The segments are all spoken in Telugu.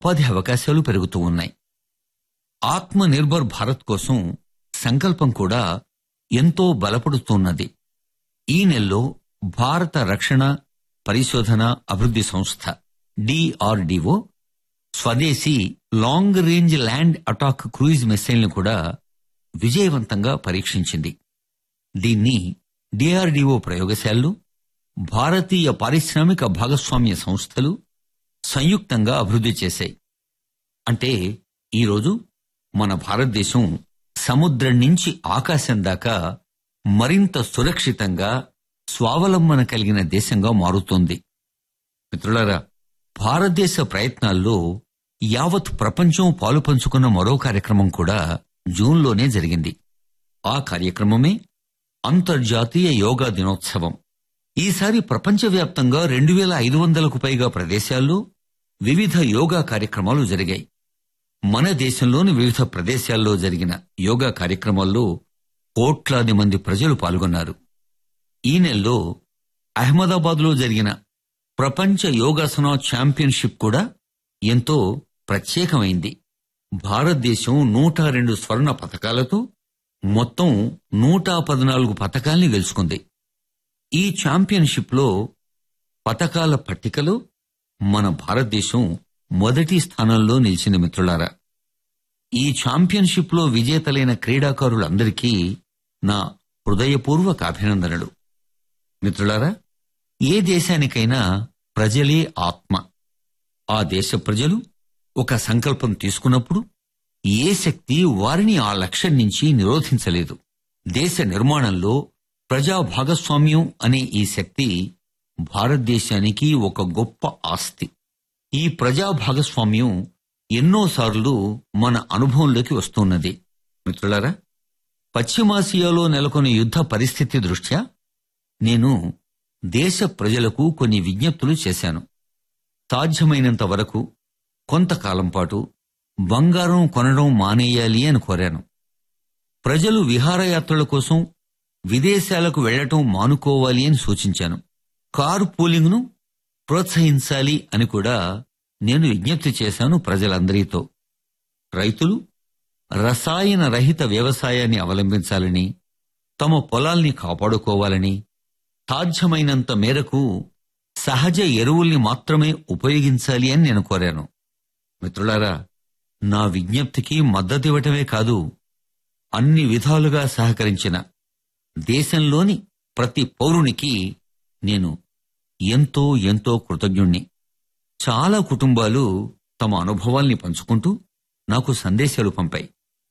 ఉపాధి అవకాశాలు పెరుగుతూ ఉన్నాయి ఆత్మ నిర్భర్ భారత్ కోసం సంకల్పం కూడా ఎంతో బలపడుతున్నది ఈ నెలలో భారత రక్షణ పరిశోధన అభివృద్ధి సంస్థ డిఆర్డిఓ స్వదేశీ long range land attack cruise మిసైల్ను కూడా విజయవంతంగా పరీక్షించింది దీన్ని డిఆర్డిఓ ప్రయోగశాలలు భారతీయ పారిశ్రామిక భాగస్వామ్య సంస్థలు సంయుక్తంగా అభివృద్ధి చేశాయి అంటే ఈరోజు మన భారతదేశం సముద్రం నుంచి ఆకాశం దాకా మరింత సురక్షితంగా స్వావలంబన కలిగిన దేశంగా మారుతోంది మిత్రులారా భారతదేశ ప్రయత్నాల్లో యావత్ ప్రపంచం పాలు పంచుకున్న మరో కార్యక్రమం కూడా జూన్లోనే జరిగింది ఆ కార్యక్రమమే అంతర్జాతీయ యోగా దినోత్సవం ఈసారి ప్రపంచవ్యాప్తంగా రెండు వేల ఐదు వందలకు పైగా ప్రదేశాల్లో వివిధ యోగా కార్యక్రమాలు జరిగాయి మన దేశంలోని వివిధ ప్రదేశాల్లో జరిగిన యోగా కార్యక్రమాల్లో కోట్లాది మంది ప్రజలు పాల్గొన్నారు ఈ నెలలో అహ్మదాబాద్లో జరిగిన ప్రపంచ యోగాసన ఛాంపియన్షిప్ కూడా ఎంతో ప్రత్యేకమైంది భారతదేశం నూట రెండు స్వర్ణ పథకాలతో మొత్తం నూట పద్నాలుగు పథకాల్ని గెలుచుకుంది ఈ ఛాంపియన్షిప్లో పథకాల పట్టికలో మన భారతదేశం మొదటి స్థానంలో నిలిచింది మిత్రులారా ఈ ఛాంపియన్షిప్లో విజేతలైన క్రీడాకారులందరికీ నా హృదయపూర్వక అభినందనలు మిత్రులారా ఏ దేశానికైనా ప్రజలే ఆత్మ ఆ దేశ ప్రజలు ఒక సంకల్పం తీసుకున్నప్పుడు ఏ శక్తి వారిని ఆ లక్ష్యం నుంచి నిరోధించలేదు దేశ నిర్మాణంలో ప్రజా భాగస్వామ్యం అనే ఈ శక్తి భారతదేశానికి ఒక గొప్ప ఆస్తి ఈ ప్రజా భాగస్వామ్యం ఎన్నోసార్లు మన అనుభవంలోకి వస్తున్నది మిత్రులారా పశ్చిమాసియాలో నెలకొన్న యుద్ధ పరిస్థితి దృష్ట్యా నేను దేశ ప్రజలకు కొన్ని విజ్ఞప్తులు చేశాను సాధ్యమైనంత వరకు కొంతకాలం పాటు బంగారం కొనడం మానేయాలి అని కోరాను ప్రజలు విహారయాత్రల కోసం విదేశాలకు వెళ్లటం మానుకోవాలి అని సూచించాను కారు పూలింగ్ను ప్రోత్సహించాలి అని కూడా నేను విజ్ఞప్తి చేశాను ప్రజలందరితో రైతులు రసాయన రహిత వ్యవసాయాన్ని అవలంబించాలని తమ పొలాల్ని కాపాడుకోవాలని సాధ్యమైనంత మేరకు సహజ ఎరువుల్ని మాత్రమే ఉపయోగించాలి అని నేను కోరాను మిత్రులారా నా విజ్ఞప్తికి మద్దతివ్వటమే కాదు అన్ని విధాలుగా సహకరించిన దేశంలోని ప్రతి పౌరునికి నేను ఎంతో ఎంతో కృతజ్ఞుణ్ణి చాలా కుటుంబాలు తమ అనుభవాల్ని పంచుకుంటూ నాకు సందేశాలు పంపాయి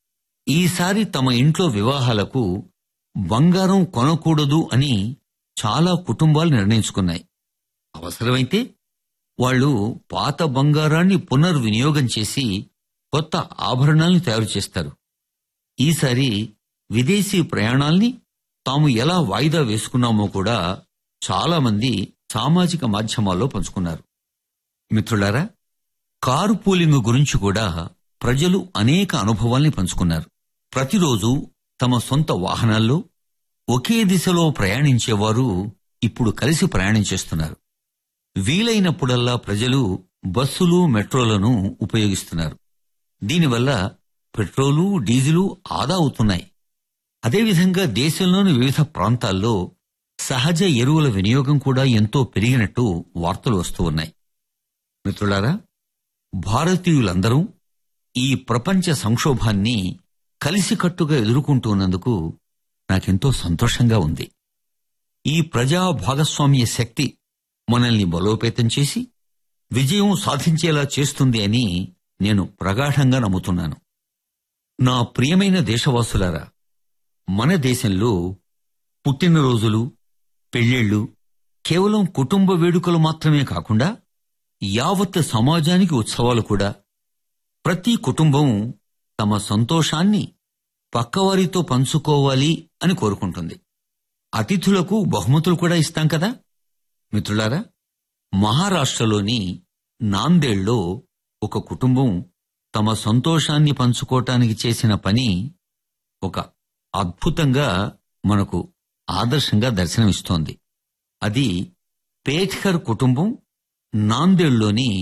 ఈసారి తమ ఇంట్లో వివాహాలకు బంగారం కొనకూడదు అని చాలా కుటుంబాలు నిర్ణయించుకున్నాయి అవసరమైతే వాళ్ళు పాత బంగారాన్ని పునర్వినియోగం చేసి కొత్త ఆభరణాల్ని తయారు చేస్తారు ఈసారి విదేశీ ప్రయాణాల్ని తాము ఎలా వాయిదా వేసుకున్నామో కూడా చాలా మంది సామాజిక మాధ్యమాల్లో పంచుకున్నారు మిత్రులారా కారు పూలింగ్ గురించి కూడా ప్రజలు అనేక అనుభవాల్ని పంచుకున్నారు ప్రతిరోజు తమ సొంత వాహనాల్లో ఒకే దిశలో ప్రయాణించేవారు ఇప్పుడు కలిసి ప్రయాణం చేస్తున్నారు వీలైనప్పుడల్లా ప్రజలు బస్సులు మెట్రోలను ఉపయోగిస్తున్నారు దీనివల్ల పెట్రోలు డీజిలు ఆదా అవుతున్నాయి అదేవిధంగా దేశంలోని వివిధ ప్రాంతాల్లో సహజ ఎరువుల వినియోగం కూడా ఎంతో పెరిగినట్టు వార్తలు వస్తూ ఉన్నాయి మిత్రులారా భారతీయులందరూ ఈ ప్రపంచ సంక్షోభాన్ని కలిసికట్టుగా ఎదుర్కొంటున్నందుకు నాకెంతో సంతోషంగా ఉంది ఈ ప్రజా భాగస్వామ్య శక్తి మనల్ని బలోపేతం చేసి విజయం సాధించేలా చేస్తుంది అని నేను ప్రగాఢంగా నమ్ముతున్నాను నా ప్రియమైన దేశవాసులారా మన దేశంలో పుట్టినరోజులు పెళ్ళిళ్ళు కేవలం కుటుంబ వేడుకలు మాత్రమే కాకుండా యావత్ సమాజానికి ఉత్సవాలు కూడా ప్రతి కుటుంబం తమ సంతోషాన్ని పక్కవారితో పంచుకోవాలి అని కోరుకుంటుంది అతిథులకు బహుమతులు కూడా ఇస్తాం కదా మిత్రులారా మహారాష్ట్రలోని నాందేడ్లో ఒక కుటుంబం తమ సంతోషాన్ని పంచుకోవటానికి చేసిన పని ఒక అద్భుతంగా మనకు ఆదర్శంగా దర్శనమిస్తోంది అది పేట్కర్ కుటుంబం నాందేడ్లోని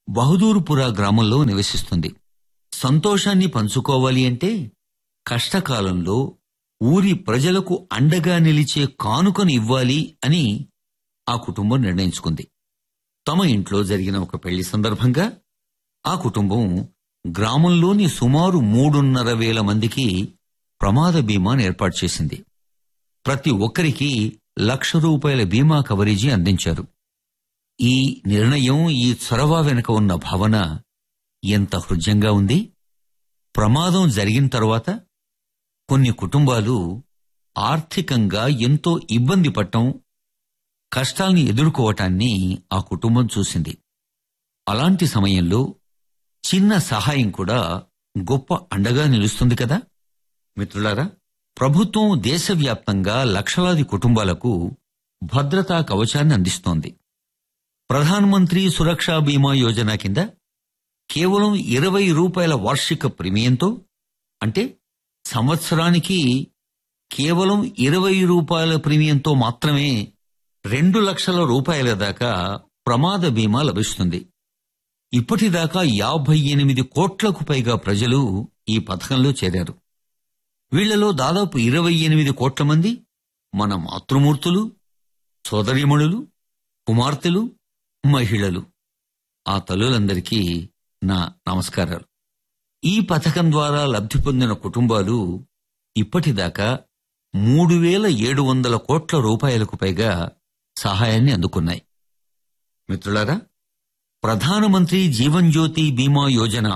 బహదూర్పురా గ్రామంలో నివసిస్తుంది సంతోషాన్ని పంచుకోవాలి అంటే కష్టకాలంలో ఊరి ప్రజలకు అండగా నిలిచే కానుకను ఇవ్వాలి అని ఆ కుటుంబం నిర్ణయించుకుంది తమ ఇంట్లో జరిగిన ఒక పెళ్లి సందర్భంగా ఆ కుటుంబం గ్రామంలోని సుమారు మూడున్నర వేల మందికి ప్రమాద బీమాను ఏర్పాటు చేసింది ప్రతి ఒక్కరికి లక్ష రూపాయల బీమా కవరేజీ అందించారు ఈ నిర్ణయం ఈ చొరవ వెనుక ఉన్న భావన ఎంత హృద్యంగా ఉంది ప్రమాదం జరిగిన తర్వాత కొన్ని కుటుంబాలు ఆర్థికంగా ఎంతో ఇబ్బంది పడటం కష్టాల్ని ఎదుర్కోవటాన్ని ఆ కుటుంబం చూసింది అలాంటి సమయంలో చిన్న సహాయం కూడా గొప్ప అండగా నిలుస్తుంది కదా మిత్రులారా ప్రభుత్వం దేశవ్యాప్తంగా లక్షలాది కుటుంబాలకు భద్రతా కవచాన్ని అందిస్తోంది ప్రధానమంత్రి సురక్షా బీమా యోజన కింద కేవలం ఇరవై రూపాయల వార్షిక ప్రీమియంతో అంటే సంవత్సరానికి కేవలం ఇరవై రూపాయల ప్రీమియంతో మాత్రమే రెండు లక్షల రూపాయల దాకా ప్రమాద బీమా లభిస్తుంది ఇప్పటిదాకా యాభై ఎనిమిది కోట్లకు పైగా ప్రజలు ఈ పథకంలో చేరారు వీళ్లలో దాదాపు ఇరవై ఎనిమిది కోట్ల మంది మన మాతృమూర్తులు సోదరిమణులు కుమార్తెలు మహిళలు ఆ తల్లులందరికీ నా నమస్కారాలు ఈ పథకం ద్వారా లబ్ధి పొందిన కుటుంబాలు ఇప్పటిదాకా మూడు వేల ఏడు వందల కోట్ల రూపాయలకు పైగా సహాయాన్ని అందుకున్నాయి మిత్రులారా ప్రధానమంత్రి జీవన్ జ్యోతి బీమా యోజన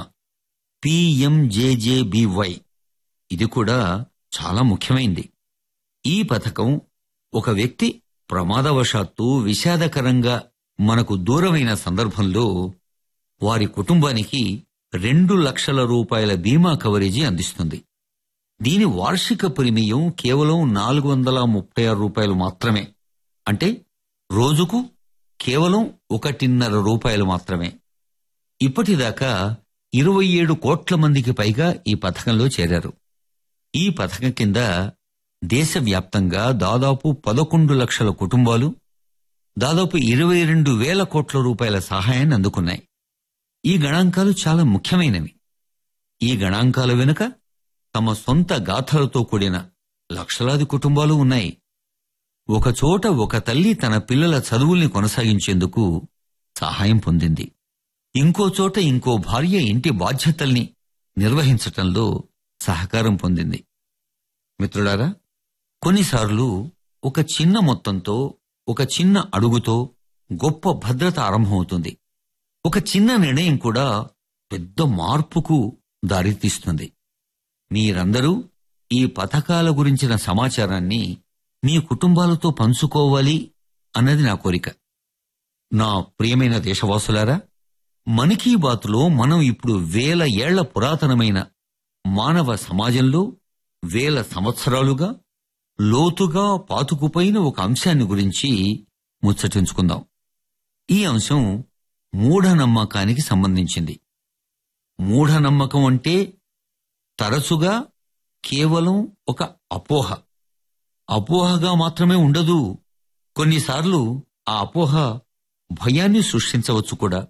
పిఎంజేజేబీవై ఇది కూడా చాలా ముఖ్యమైంది ఈ పథకం ఒక వ్యక్తి ప్రమాదవశాత్తు విషాదకరంగా మనకు దూరమైన సందర్భంలో వారి కుటుంబానికి రెండు లక్షల రూపాయల బీమా కవరేజీ అందిస్తుంది దీని వార్షిక ప్రీమియం కేవలం నాలుగు వందల ముప్పై ఆరు రూపాయలు మాత్రమే అంటే రోజుకు కేవలం ఒకటిన్నర రూపాయలు మాత్రమే ఇప్పటిదాకా ఇరవై ఏడు కోట్ల మందికి పైగా ఈ పథకంలో చేరారు ఈ పథకం కింద దేశవ్యాప్తంగా దాదాపు పదకొండు లక్షల కుటుంబాలు దాదాపు ఇరవై రెండు వేల కోట్ల రూపాయల సహాయాన్ని అందుకున్నాయి ఈ గణాంకాలు చాలా ముఖ్యమైనవి ఈ గణాంకాల వెనుక తమ సొంత గాథలతో కూడిన లక్షలాది కుటుంబాలు ఉన్నాయి ఒకచోట ఒక తల్లి తన పిల్లల చదువుల్ని కొనసాగించేందుకు సహాయం పొందింది ఇంకో చోట ఇంకో భార్య ఇంటి బాధ్యతల్ని నిర్వహించటంలో సహకారం పొందింది మిత్రులారా కొన్నిసార్లు ఒక చిన్న మొత్తంతో ఒక చిన్న అడుగుతో గొప్ప భద్రత ఆరంభమవుతుంది ఒక చిన్న నిర్ణయం కూడా పెద్ద మార్పుకు దారితీస్తుంది మీరందరూ ఈ పథకాల గురించిన సమాచారాన్ని మీ కుటుంబాలతో పంచుకోవాలి అన్నది నా కోరిక నా ప్రియమైన దేశవాసులారా మన్ కీ బాత్లో మనం ఇప్పుడు వేల ఏళ్ల పురాతనమైన మానవ సమాజంలో వేల సంవత్సరాలుగా లోతుగా పాతుకుపోయిన ఒక అంశాన్ని గురించి ముచ్చటించుకుందాం ఈ అంశం మూఢనమ్మకానికి సంబంధించింది మూఢనమ్మకం అంటే తరచుగా కేవలం ఒక అపోహ అపోహగా మాత్రమే ఉండదు కొన్నిసార్లు ఆ అపోహ భయాన్ని సృష్టించవచ్చు కూడా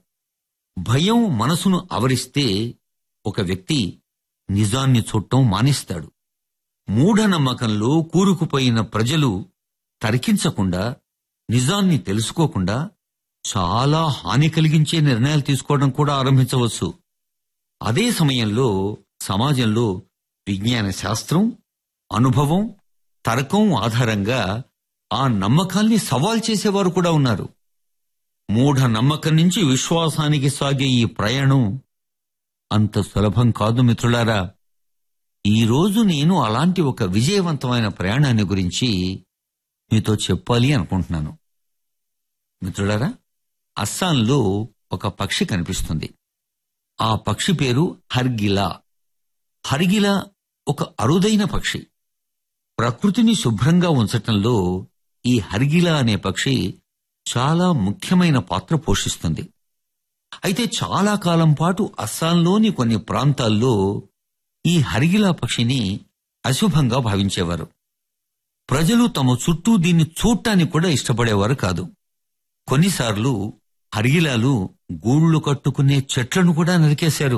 భయం మనసును ఆవరిస్తే ఒక వ్యక్తి నిజాన్ని చూడటం మానేస్తాడు మూఢనమ్మకంలో కూరుకుపోయిన ప్రజలు తర్కించకుండా నిజాన్ని తెలుసుకోకుండా చాలా హాని కలిగించే నిర్ణయాలు తీసుకోవడం కూడా ఆరంభించవచ్చు అదే సమయంలో సమాజంలో విజ్ఞాన శాస్త్రం అనుభవం తర్కం ఆధారంగా ఆ నమ్మకాల్ని సవాల్ చేసేవారు కూడా ఉన్నారు మూఢ నమ్మకం నుంచి విశ్వాసానికి సాగే ఈ ప్రయాణం అంత సులభం కాదు మిత్రులారా ఈ రోజు నేను అలాంటి ఒక విజయవంతమైన ప్రయాణాన్ని గురించి మీతో చెప్పాలి అనుకుంటున్నాను మిత్రులారా అస్సాంలో ఒక పక్షి కనిపిస్తుంది ఆ పక్షి పేరు హర్గిలా హర్గిలా ఒక అరుదైన పక్షి ప్రకృతిని శుభ్రంగా ఉంచటంలో ఈ హర్గిలా అనే పక్షి చాలా ముఖ్యమైన పాత్ర పోషిస్తుంది అయితే చాలా కాలం పాటు అస్సాంలోని కొన్ని ప్రాంతాల్లో ఈ హరిగిలా పక్షిని అశుభంగా భావించేవారు ప్రజలు తమ చుట్టూ దీన్ని చూడటానికి కూడా ఇష్టపడేవారు కాదు కొన్నిసార్లు హరిగిలాలు గూళ్ళు కట్టుకునే చెట్లను కూడా నరికేశారు